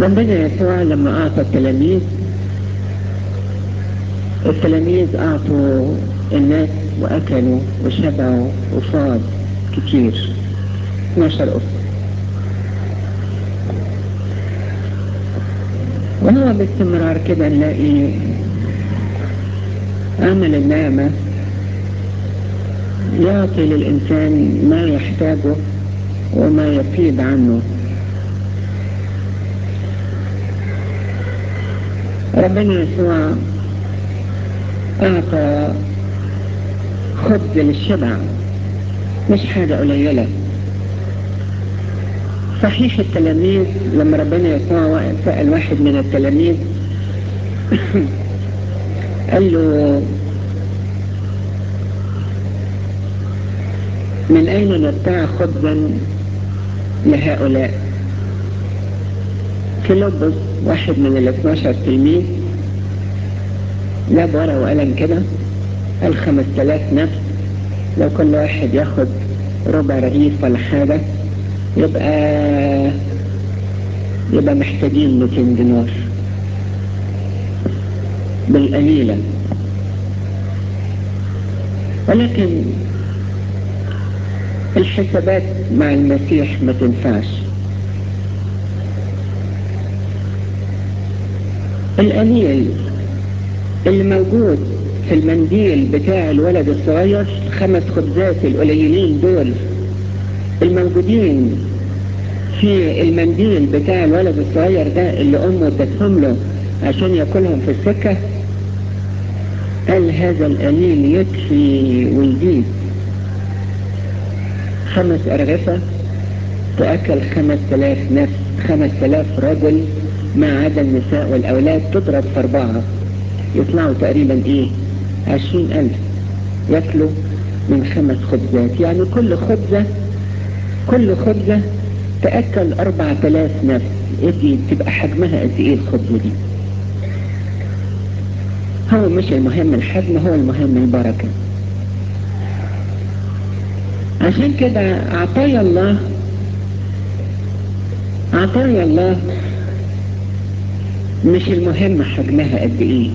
ربنا يسوع لما أعطى التلاميذ التلاميذ أعطوا الناس وأكلوا وشبعوا وفاض كتير 12 أسرة وهو باستمرار كده نلاقي عمل النعمة يعطي للإنسان ما يحتاجه وما يفيد عنه ربنا يسوع أعطى خبز للشبع مش حاجة قليلة صحيح التلاميذ لما ربنا يسوع سأل واحد من التلاميذ قال له من أين نبتاع خبزا لهؤلاء فيلبس واحد من ال 12 تلميذ جاب ورقة وقلم كده قال 5000 نفس لو كل واحد ياخد ربع رغيف ولا حاجة يبقى يبقى محتاجين 200 دينار بالقليلة ولكن الحسابات مع المسيح ما تنفعش القليل اللي موجود في المنديل بتاع الولد الصغير خمس خبزات القليلين دول الموجودين في المنديل بتاع الولد الصغير ده اللي امه ادتهم له عشان ياكلهم في السكة قال هذا القليل يكفي ويزيد خمس أرغفة تأكل خمس تلاف نفس خمس تلاف رجل ما عدا النساء والأولاد تضرب في أربعة يطلعوا تقريبا إيه عشرين ألف ياكلوا من خمس خبزات يعني كل خبزة كل خبزة تأكل أربع تلاف نفس ادي تبقى حجمها قد إيه الخبزة دي هو مش المهم الحجم هو المهم البركة عشان كده عطايا الله عطايا الله مش المهم حجمها قد ايه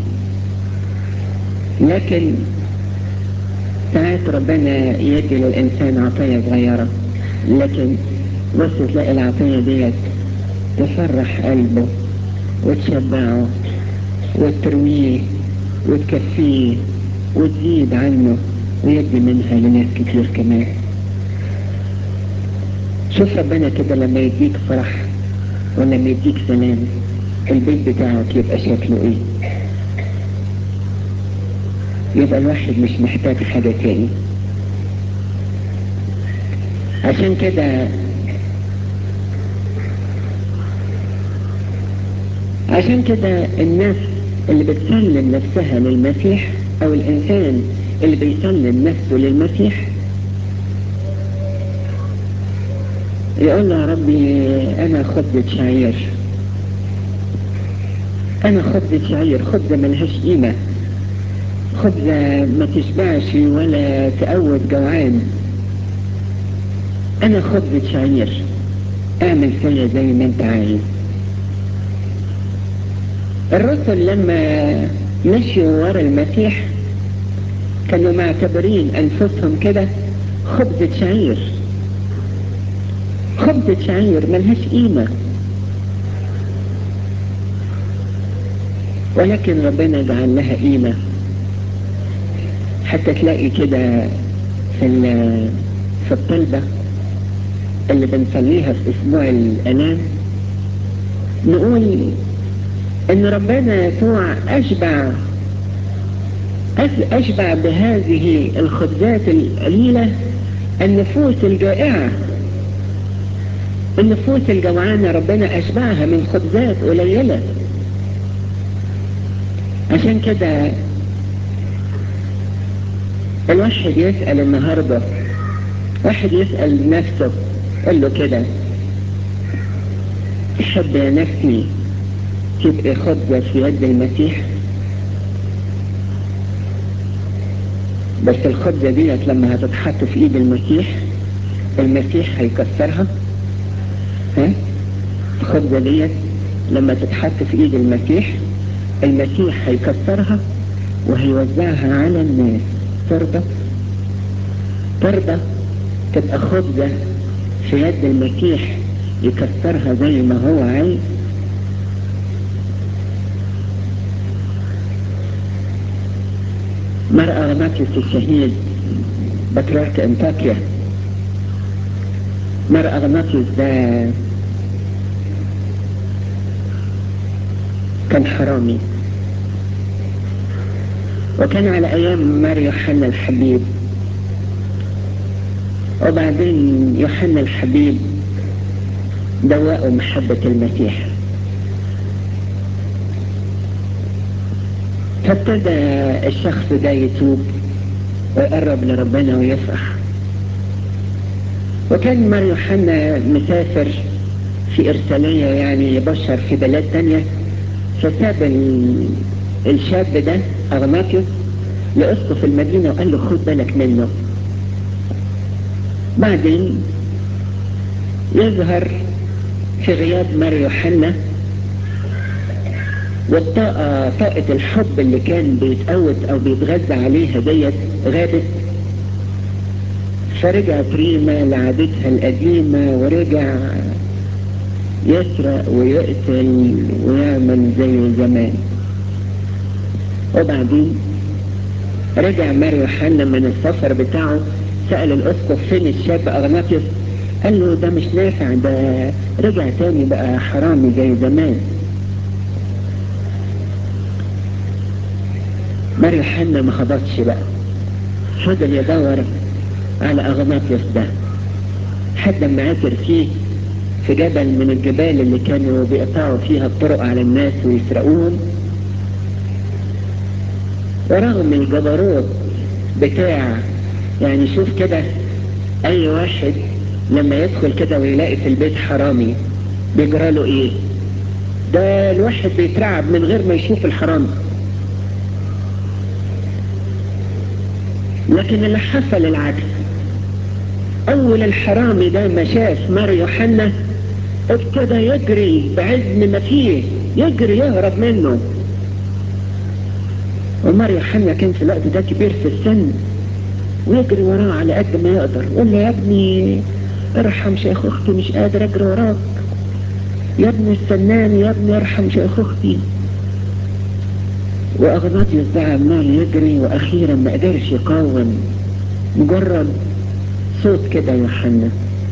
لكن ساعات ربنا يدي للإنسان عطية صغيرة لكن بص تلاقي العطية ديت تفرح قلبه وتشبعه وترويه وتكفيه وتزيد عنه ويدي منها لناس كتير كمان شوف ربنا كده لما يديك فرح ولما يديك سلام البيت بتاعك يبقى شكله ايه يبقى الواحد مش محتاج حاجة تاني عشان كده عشان كده الناس اللي بتسلم نفسها للمسيح او الانسان اللي بيسلم نفسه للمسيح يقول له يا ربي انا خبزة شعير انا خبزة شعير خبزة ملهاش قيمة خبزة ما تشبعش ولا تقوت جوعان انا خبزة شعير اعمل فيا زي ما انت عايز الرسل لما مشوا ورا المسيح كانوا معتبرين انفسهم كده خبزة شعير خبزة شعير ملهاش قيمة ولكن ربنا جعل لها قيمة حتى تلاقي كده في في الطلبة اللي بنصليها في اسبوع الالام نقول ان ربنا يسوع اشبع اشبع بهذه الخبزات القليلة النفوس الجائعة النفوس الجوعانة ربنا اشبعها من خبزات قليلة عشان كده الواحد يسأل النهاردة واحد يسأل نفسه قال له كده تحب يا نفسي تبقى خبزة في يد المسيح بس الخبزة ديت لما هتتحط في ايد المسيح المسيح هيكسرها ها الخبزة ديت لما تتحط في ايد المسيح المسيح هيكسرها وهيوزعها على الناس ترضى ترضى تبقى خبزة في يد المسيح يكسرها زي ما هو عايز مرأة غناطيس الشهيد بطريرك انطاكيا مرأة غناطيس ده كان حرامي وكان على ايام مار يوحنا الحبيب وبعدين يوحنا الحبيب دواء محبة المسيح فابتدى الشخص ده يتوب ويقرب لربنا ويفرح وكان مار يوحنا مسافر في إرسالية يعني يبشر في بلاد تانية فساب الشاب ده أغناطيوس لأسقف المدينة وقال له خد بالك منه بعدين يظهر في غياب مار يوحنا والطاقة طاقة الحب اللي كان بيتقوت او بيتغذى عليها ديت غابت فرجعت ريما لعادتها القديمة ورجع يسرق ويقتل ويعمل زي زمان وبعدين رجع مار يوحنا من السفر بتاعه سأل الأسقف فين الشاب أغناطيوس قال له ده مش نافع ده رجع تاني بقى حرامي زي زمان مار يوحنا ما خبطش بقى فضل يدور على أغناطيوس ده حد ما عثر فيه في جبل من الجبال اللي كانوا بيقطعوا فيها الطرق على الناس ويسرقوهم ورغم الجبروت بتاع يعني شوف كده اي واحد لما يدخل كده ويلاقي في البيت حرامي بيجرى له ايه ده الواحد بيترعب من غير ما يشوف الحرامي لكن اللي حصل العكس اول الحرامي ده ما شاف مار يوحنا ابتدى يجري بعزم ما فيه يجري يهرب منه ومار يوحنا كان في الوقت ده كبير في السن ويجري وراه على قد ما يقدر يقول له يا ابني ارحم شيخ اختي مش قادر اجري وراك يا ابني استناني يا ابني ارحم شيخ اختي واغناطيوس ده عمال يجري واخيرا ما قدرش يقاوم مجرد صوت كده يوحنا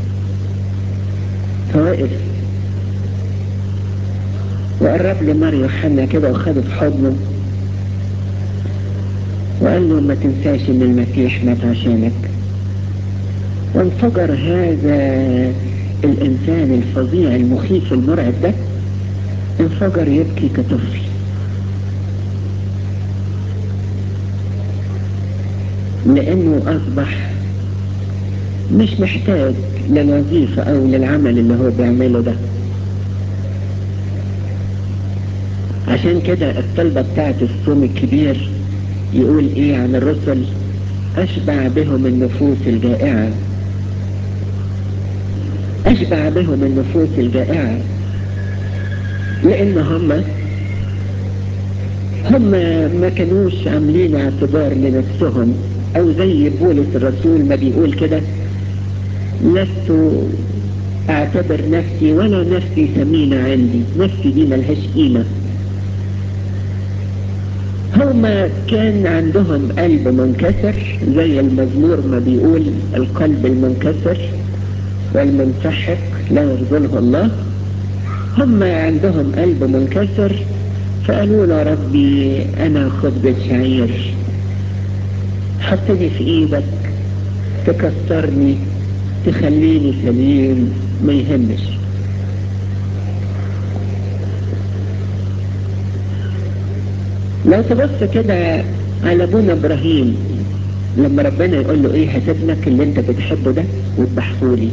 فواقف وقرب لي مار يوحنا كده وخده في حضنه وقال له ما تنساش ان المسيح مات عشانك وانفجر هذا الانسان الفظيع المخيف المرعب ده انفجر يبكي كطفل لانه اصبح مش محتاج للوظيفة او للعمل اللي هو بيعمله ده عشان كده الطلبة بتاعت الصوم الكبير يقول ايه عن الرسل اشبع بهم النفوس الجائعة اشبع بهم النفوس الجائعة لان هم هم ما كانوش عاملين اعتبار لنفسهم او زي بولس الرسول ما بيقول كده لست اعتبر نفسي ولا نفسي ثمينة عندي نفسي دي ملهاش قيمة هما كان عندهم قلب منكسر زي المزمور ما بيقول القلب المنكسر والمنسحق لا يرضله الله هم عندهم قلب منكسر فقالوا له ربي انا خبزة شعير حطني في ايدك تكسرني تخليني سليم ما يهمش لو تبص كده على ابونا ابراهيم لما ربنا يقول له ايه هات ابنك اللي انت بتحبه ده واذبحه لي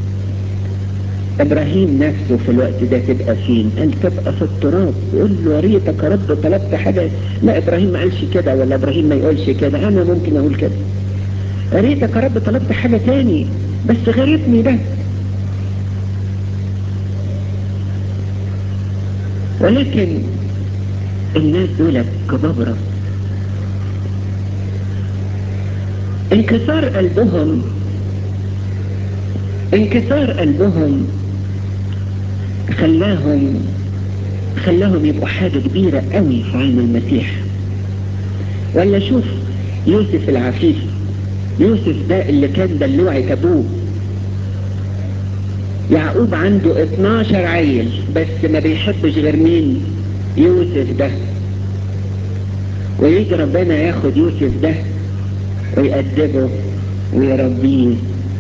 ابراهيم نفسه في الوقت ده تبقى فين قال تبقى في التراب يقول له يا ريتك يا رب طلبت حاجه لا ابراهيم ما قالش كده ولا ابراهيم ما يقولش كده انا ممكن اقول كده يا ريتك يا رب طلبت حاجه تاني بس غيرتني ده ولكن الناس دول كبابرة انكسار قلبهم انكسار قلبهم خلاهم خلاهم يبقوا حاجة كبيرة قوي في عين المسيح ولا شوف يوسف العفيف يوسف ده اللي كان دلوعة ابوه يعقوب عنده 12 عيل بس ما بيحبش غير مين يوسف ده ويجي ربنا ياخد يوسف ده ويأدبه ويربيه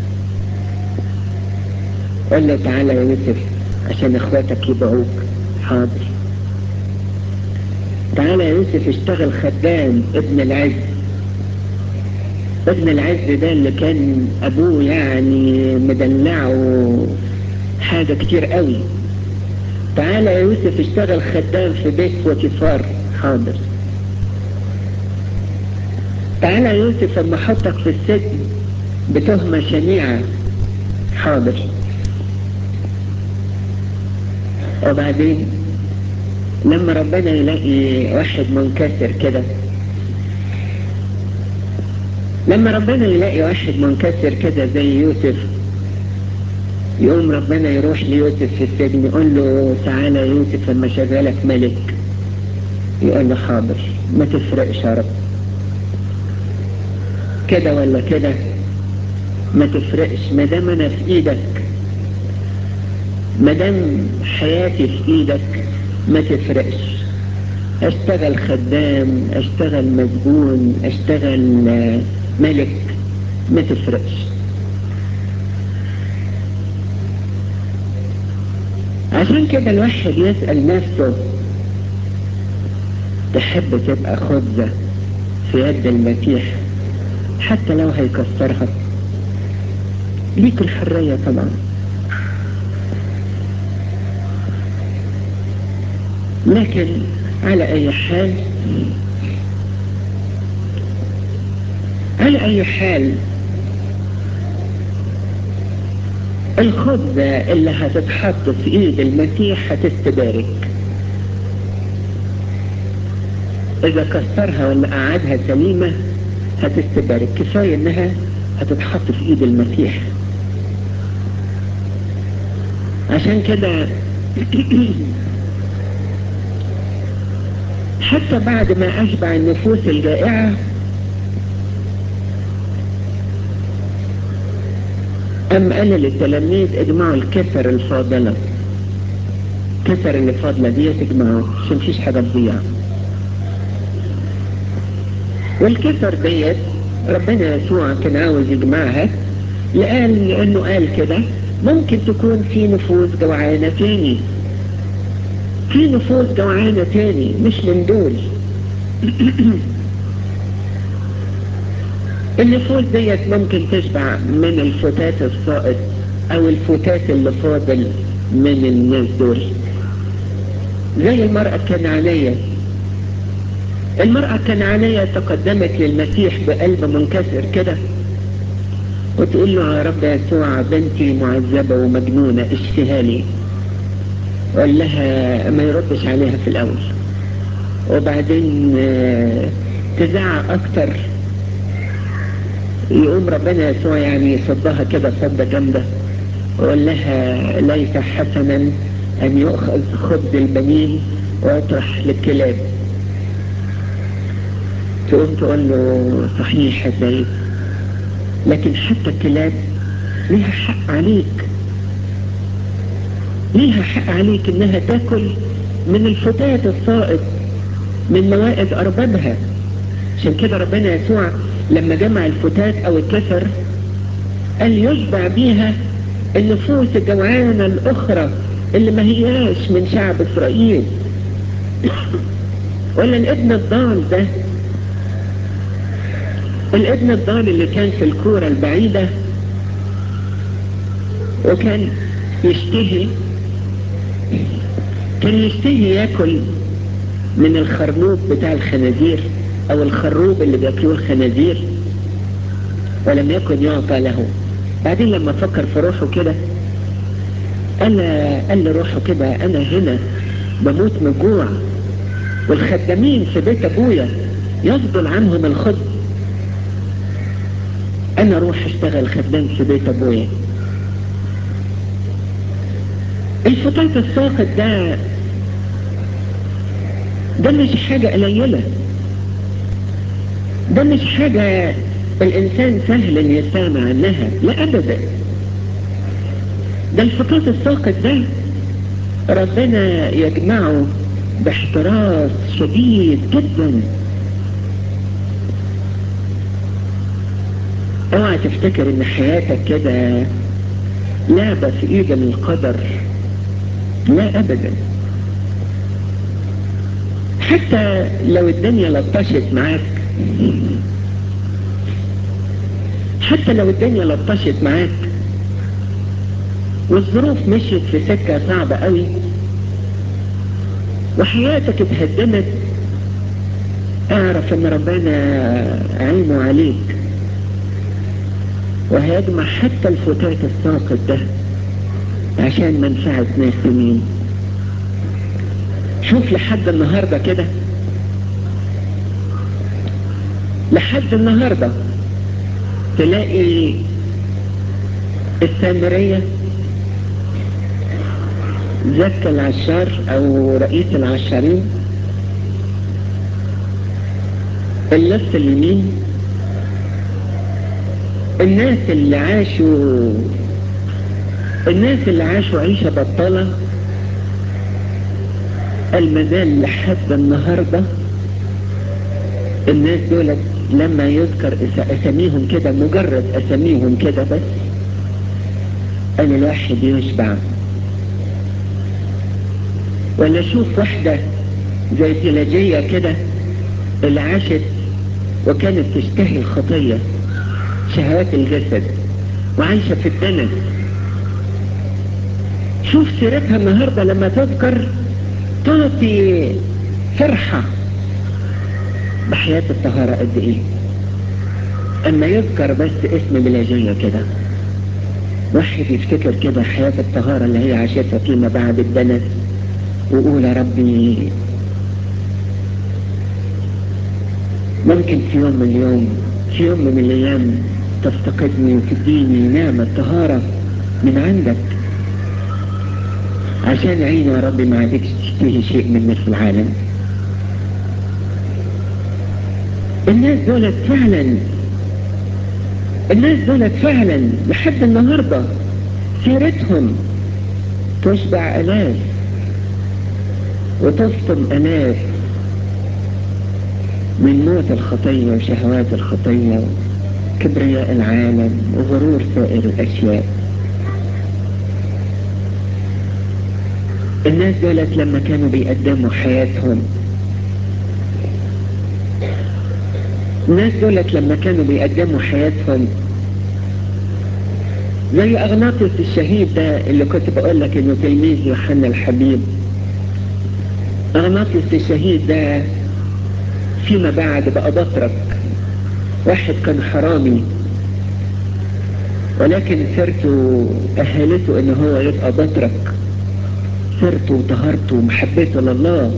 قال له تعالى يا يوسف عشان اخواتك يبعوك حاضر تعالى يا يوسف اشتغل خدام ابن العز ابن العز ده اللي كان ابوه يعني مدلعه حاجة كتير قوي تعالى يا يوسف اشتغل خدام في بيت بوتيفار حاضر تعالى يا يوسف اما احطك في السجن بتهمة شنيعة حاضر وبعدين لما ربنا يلاقي واحد منكسر كده لما ربنا يلاقي واحد منكسر كده زي يوسف يقوم ربنا يروح ليوسف في السجن يقول له تعالى يا يوسف لما شغالك ملك يقول له حاضر ما تفرقش يا رب كده ولا كده ما تفرقش ما دام انا في ايدك ما دام حياتي في ايدك ما تفرقش اشتغل خدام اشتغل مسجون اشتغل ملك ما تفرقش عشان كده الواحد يسأل نفسه تحب تبقى خبزة في يد المسيح حتى لو هيكسرها ليك الحرية طبعا لكن على اي حال على اي حال الخبزة اللي هتتحط في ايد المسيح هتستبارك اذا كسرها ولا قعدها سليمة هتستبارك كفاية انها هتتحط في ايد المسيح عشان كده حتى بعد ما اشبع النفوس الجائعة أم قال للتلاميذ اجمعوا الكسر الفاضلة كسر اللي فاضلة دي تجمعوا عشان مفيش حاجة تضيع والكسر ديت ربنا يسوع كان عاوز يجمعها لقال لأنه قال كده ممكن تكون في نفوس جوعانة تاني في نفوس جوعانة تاني مش من دول النفوس ديت ممكن تشبع من الفتات السائط او الفتات اللي فاضل من الناس دول زي المرأة الكنعانية المرأة الكنعانية تقدمت للمسيح بقلب منكسر كده وتقول له يا رب يسوع بنتي معذبة ومجنونة اشفيها لي قال لها ما يردش عليها في الاول وبعدين تزعق اكتر يقوم ربنا يسوع يعني يصدها كده صدة جامدة ويقول لها ليس حسنا ان يؤخذ خبز البنين ويطرح للكلاب تقوم تقول له صحيح يا سيد لكن حتى الكلاب ليها حق عليك ليها حق عليك انها تاكل من الفتات السائط من موائد اربابها عشان كده ربنا يسوع لما جمع الفتات او الكسر قال يشبع بيها النفوس الجوعانة الاخرى اللي ما هياش من شعب اسرائيل ولا الابن الضال ده الابن الضال اللي كان في الكورة البعيدة وكان يشتهي كان يشتهي ياكل من الخرنوب بتاع الخنازير او الخروب اللي بياكلوه الخنازير ولم يكن يعطى له بعدين لما فكر في روحه كده قال قال لروحه كده انا هنا بموت من الجوع والخدامين في بيت ابويا يفضل عنهم الخبز انا اروح اشتغل خدام في بيت ابويا الفتاة الساقط ده ده مش حاجة قليلة ده مش حاجة الإنسان سهل إن يستغنى عنها لا أبدا ده الفتاة الساقط ده ربنا يجمعه باحتراس شديد جدا اوعى تفتكر ان حياتك كده لعبة في ايد القدر لا ابدا حتى لو الدنيا لطشت معاك حتى لو الدنيا لطشت معاك والظروف مشيت في سكة صعبة قوي وحياتك اتهدمت اعرف ان ربنا عينه عليك وهيجمع حتى الفتاة الساقط ده عشان منفعة ناس مين شوف لحد النهاردة كده لحد النهاردة تلاقي السامرية زكى العشار او رئيس العشارين اللص اليمين الناس اللي عاشوا الناس اللي عاشوا عيشة بطالة المازال لحد النهاردة الناس دول لما يذكر اساميهم كده مجرد اساميهم كده بس قال الواحد يشبع ولا شوف واحدة زي تلاجية كده اللي عاشت وكانت تشتهي الخطية شهوات الجسد وعايشة في الدنس شوف سيرتها النهاردة لما تذكر تعطي فرحة بحياة الطهارة قد ايه اما يذكر بس اسم بلاجية كده واحد يفتكر كده حياة الطهارة اللي هي عاشتها فيما بعد الدنس وقول يا ربي ممكن في يوم من اليوم في يوم من الايام تفتقدني وتديني نعمة طهارة من عندك عشان عيني يا ربي ما عادكش تشتهي شيء منك في العالم الناس دولت فعلا الناس دولت فعلا لحد النهاردة سيرتهم تشبع الاف وتفطم الاف من موت الخطية وشهوات الخطية كبرياء العالم وغرور سائر الاشياء الناس دولت لما كانوا بيقدموا حياتهم الناس دولت لما كانوا بيقدموا حياتهم زي اغناطس الشهيد ده اللي كنت بقول لك انه تلميذ يوحنا الحبيب اغناطس الشهيد ده فيما بعد بقى بطرك واحد كان حرامي ولكن سيرته اهلته ان هو يبقى بطرك سيرته وطهارته ومحبته لله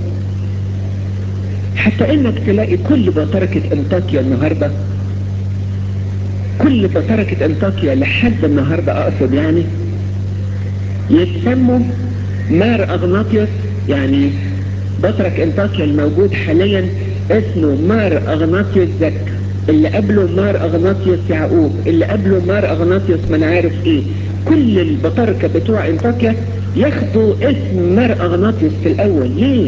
حتى انك تلاقي كل بطركة انطاكيا النهاردة كل بطركة انطاكيا لحد النهاردة اقصد يعني يتسموا مار اغناطيوس يعني بطرك انطاكيا الموجود حاليا اسمه مار اغناطيوس زك اللي قبله مار اغناطيوس يعقوب اللي قبله مار اغناطيوس من عارف ايه كل البطاركة بتوع انطاكيا ياخدوا اسم مار اغناطيوس في الاول ليه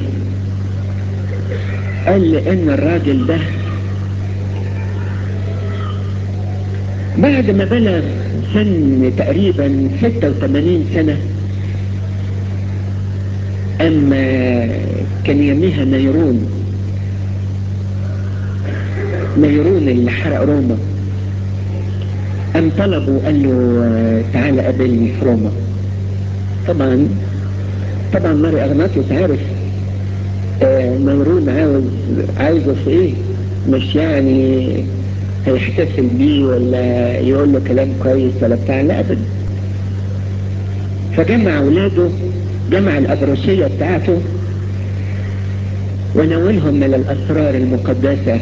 قال لان الراجل ده بعد ما بلغ سن تقريبا 86 سنة اما كان يميها نيرون نيرون اللي حرق روما ام طلبوا قال له تعالى قابلني في روما طبعا طبعا ماري اغناطيوس عارف نيرون عاوز عاوزه في ايه مش يعني هيحتفل بيه ولا يقول له كلام كويس ولا بتاع لا ابدا فجمع اولاده جمع الابروشية بتاعته ونولهم من الأسرار المقدسة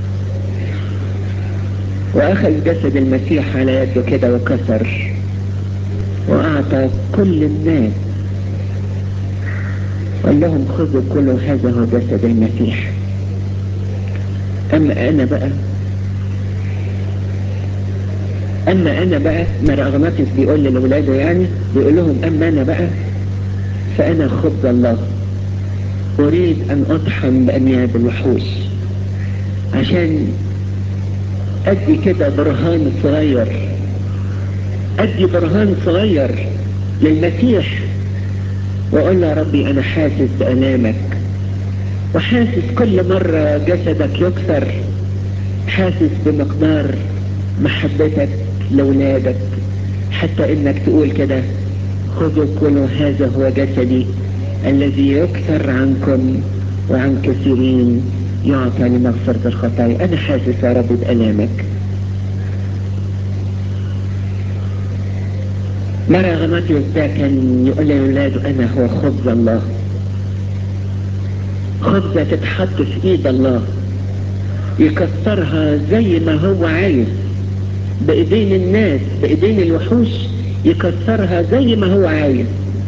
وأخذ جسد المسيح على يده كده وكسر وأعطى كل الناس قال لهم خذوا كل هذا هو جسد المسيح أما أنا بقى أما أنا بقى مرغماتس بيقول لأولاده يعني بيقول لهم أما أنا بقى فأنا خبز الله أريد أن أطحن بأنياب الوحوش عشان أدي كده برهان صغير أدي برهان صغير للمسيح وأقول له يا ربي أنا حاسس بألامك وحاسس كل مرة جسدك يكسر حاسس بمقدار محبتك لأولادك حتى إنك تقول كده خذوا كل هذا هو جسدي الذي يكثر عنكم وعن كثيرين يعطى لمغفرة الخطايا أنا حاسس يا رب بألامك مرة غماتيوس ده كان يقول لأولاده أنا هو خبز الله خبزة تتحط في إيد الله يكسرها زي ما هو عايز بإيدين الناس بإيدين الوحوش يكسرها زي ما هو عايز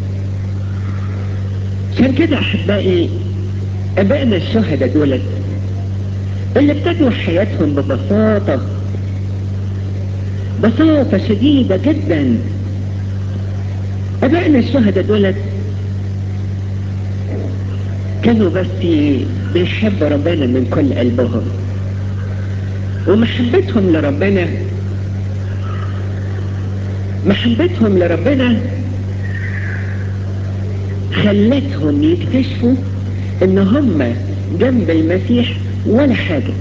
عشان كده أحبائي أبائنا الشهداء دولت اللي ابتدوا حياتهم ببساطة بساطة شديدة جدا أبائنا الشهداء دولت كانوا بس بيحبوا ربنا من كل قلبهم ومحبتهم لربنا محبتهم لربنا خلتهم يكتشفوا ان هم جنب المسيح ولا حاجة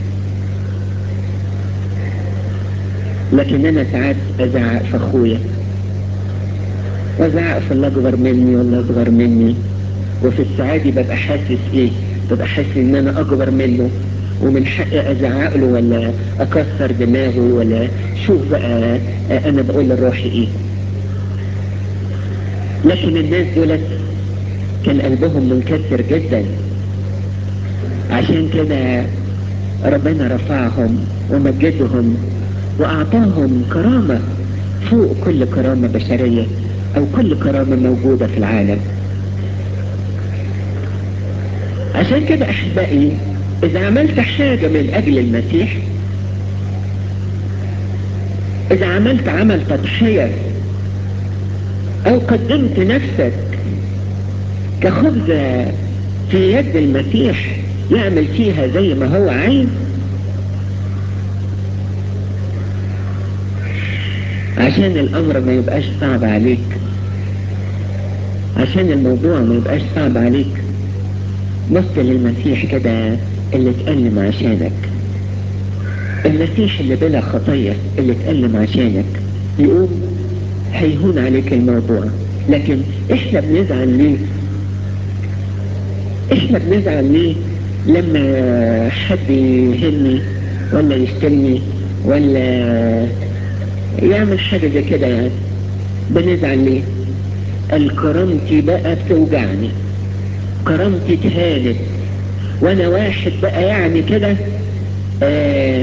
لكن انا ساعات ازعق في اخويا وازعق في اللي اكبر مني واللي اصغر مني وفي السعادة ببقى حاسس ايه ببقى حاسس ان انا اكبر منه ومن حقي ازعق له ولا اكسر دماغه ولا شوف بقى انا بقول لروحي ايه لكن الناس دولت كان قلبهم منكسر جدا عشان كده ربنا رفعهم ومجدهم واعطاهم كرامة فوق كل كرامة بشرية او كل كرامة موجودة في العالم عشان كده احبائي اذا عملت حاجة من اجل المسيح اذا عملت عمل تضحية او قدمت نفسك كخبزة في يد المسيح يعمل فيها زي ما هو عايز عشان الامر ما يبقاش صعب عليك عشان الموضوع ما يبقاش صعب عليك بص للمسيح كده اللي اتألم عشانك المسيح اللي بلا خطية اللي اتألم عشانك يقوم هيهون عليك الموضوع لكن احنا بنزعل ليه احنا بنزعل ليه لما حد يهني ولا يشتمني ولا يعمل حاجة زي كده يعني بنزعل ليه الكرامتي بقى بتوجعني كرامتي اتهانت وانا واحد بقى يعني كده آه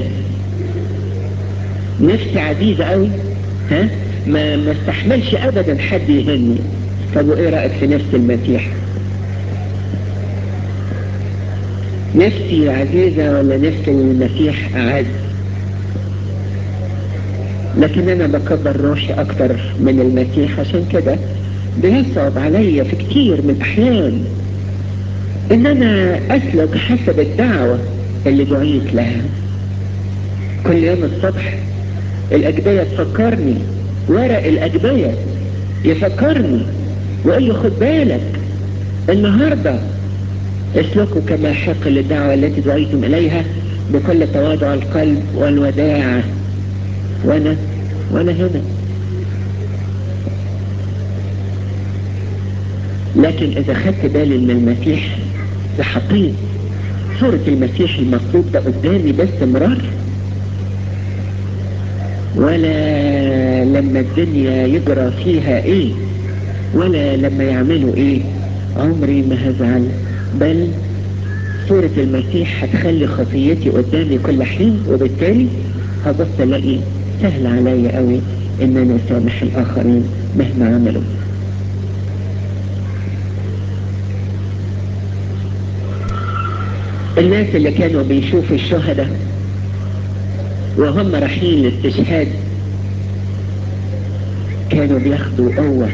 نفسي عزيزة قوي ها ما ما استحملش ابدا حد يهني طب وايه رأيك في نفس المسيح نفسي عزيزة ولا نفس المسيح أعز لكن أنا بكبر روحي أكتر من المسيح عشان كده بيصعب عليا في كتير من الأحيان إن أنا أسلك حسب الدعوة اللي دعيت لها كل يوم الصبح الأجبية تفكرني ورق الأجبية يفكرني ويقول لي خد بالك النهارده اسلكوا كما حق للدعوة التي دعيتم إليها بكل تواضع القلب والوداعة وأنا وأنا هنا لكن إذا خدت بالي من المسيح وحطيت صورة المسيح المصلوب ده قدامي باستمرار ولا لما الدنيا يجرى فيها ايه ولا لما يعملوا ايه عمري ما هزعل بل صورة المسيح هتخلي خطيتي قدامي كل حين وبالتالي هبص الاقي سهل عليا قوي ان انا اسامح الاخرين مهما عملوا الناس اللي كانوا بيشوفوا الشهداء وهم رايحين للاستشهاد كانوا بياخدوا قوة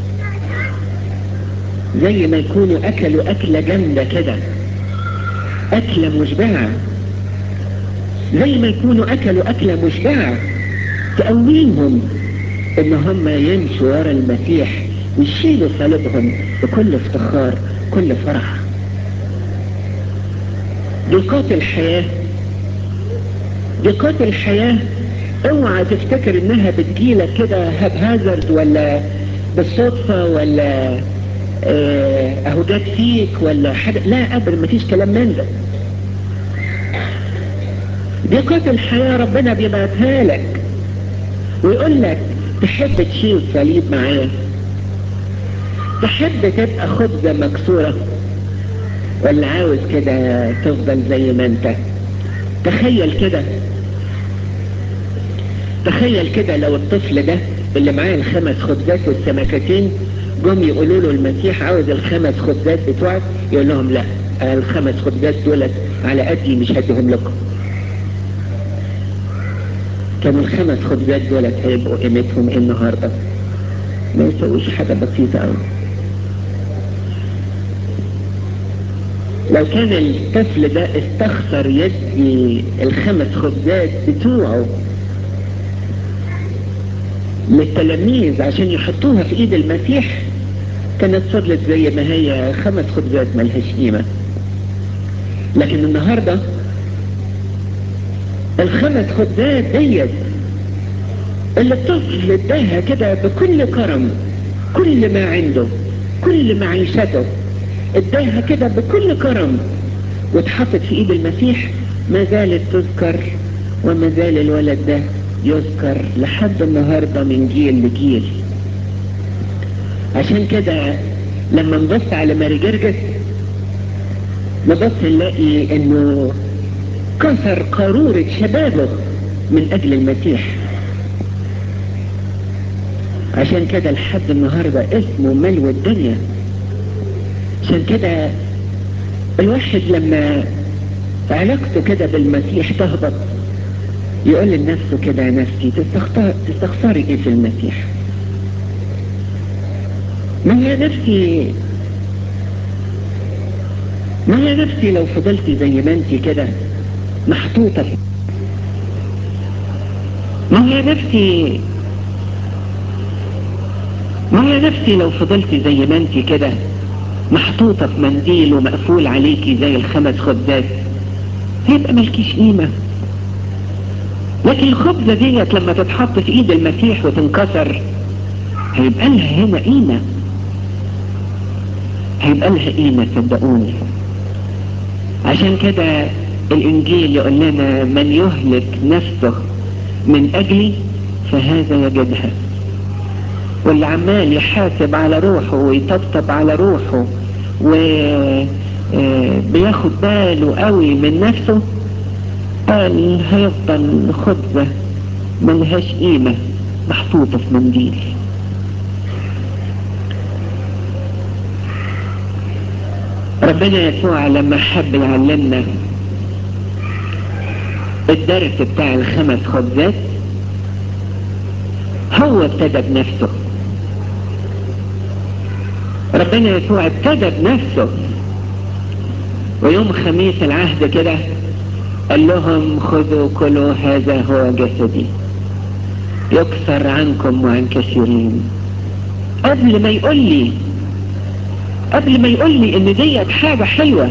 زي ما يكونوا اكلوا اكلة جامدة كده اكلة مشبعة زي ما يكونوا اكلوا اكلة مشبعة تقويهم ان هم يمشوا ورا المسيح ويشيلوا صليبهم بكل افتخار كل فرح ضيقات الحياة ضيقات الحياة اوعى تفتكر انها بتجيلك كده هازارد ولا بالصدفة ولا اه اهو جت فيك ولا حاجة لا ابدا مفيش كلام من ده ضيقات الحياة ربنا بيبعتها لك ويقول لك تحب تشيل صليب معاه تحب تبقى خبزة مكسورة ولا عاوز كده تفضل زي ما انت تخيل كده تخيل كده لو الطفل ده اللي معاه الخمس خبزات والسمكتين جم يقولوا له المسيح عاوز الخمس خبزات بتوعك يقول لهم لا الخمس خبزات دولت على قدي مش هديهم لكم كانوا الخمس خبزات دولت هيبقوا قيمتهم ايه النهارده ما يسويش حاجه بسيطه قوي لو كان الطفل ده استخسر يدي الخمس خبزات بتوعه للتلاميذ عشان يحطوها في ايد المسيح كانت فضلت زي ما هي خمس خبزات ملهاش قيمة لكن النهاردة الخمس خبزات ديت اللي الطفل اداها كده بكل كرم كل ما عنده كل معيشته اداها كده بكل كرم واتحطت في ايد المسيح ما زالت تذكر وما زال الولد ده يذكر لحد النهارده من جيل لجيل عشان كده لما نبص على ماري جرجس نبص نلاقي انه كسر قارورة شبابه من اجل المسيح عشان كده لحد النهاردة اسمه ملو الدنيا عشان كده الواحد لما علاقته كده بالمسيح تهبط يقول لنفسه كده نفسي تستخسر تستخسري ايه في المسيح ما هي نفسي ما هي نفسي لو فضلتي زي ما انت كده محطوطة ما هي نفسي ما هي نفسي لو فضلتي زي ما انت كده محطوطة في منديل ومقفول عليكي زي الخمس خبزات هيبقى ملكيش قيمة لكن الخبزة ديت لما تتحط في ايد المسيح وتنكسر هيبقى لها هنا قيمة هيبقى لها قيمة صدقوني عشان كده الانجيل يقول لنا من يهلك نفسه من اجلي فهذا يجدها واللي عمال يحاسب على روحه ويطبطب على روحه وبياخد باله قوي من نفسه قال هيفضل خبزة ملهاش قيمة محطوطة في منديل ربنا يسوع لما حب يعلمنا الدرس بتاع الخمس خبزات هو ابتدى بنفسه ربنا يسوع ابتدى بنفسه ويوم خميس العهد كده قال لهم خذوا كلوا هذا هو جسدي يكسر عنكم وعن كثيرين قبل ما يقول لي قبل ما يقول لي ان ديت حاجة حلوة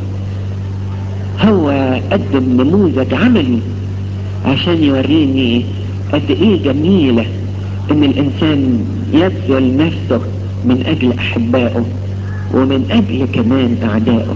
هو قدم نموذج عملي عشان يوريني قد ايه جميلة ان الانسان يبذل نفسه من اجل احبائه ومن اجل كمان اعدائه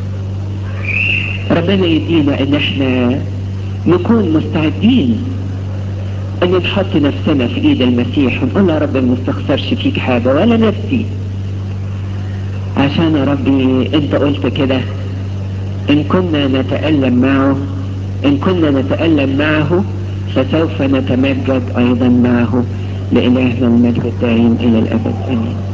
ربنا يدينا ان احنا نكون مستعدين ان نحط نفسنا في ايد المسيح ونقول يا رب ما نستخسرش فيك حاجة ولا نفسي عشان يا ربي انت قلت كده إن كنا نتألم معه إن كنا نتألم معه فسوف نتمجد أيضا معه لإلهنا المجد الدائم إلى الأبد آمين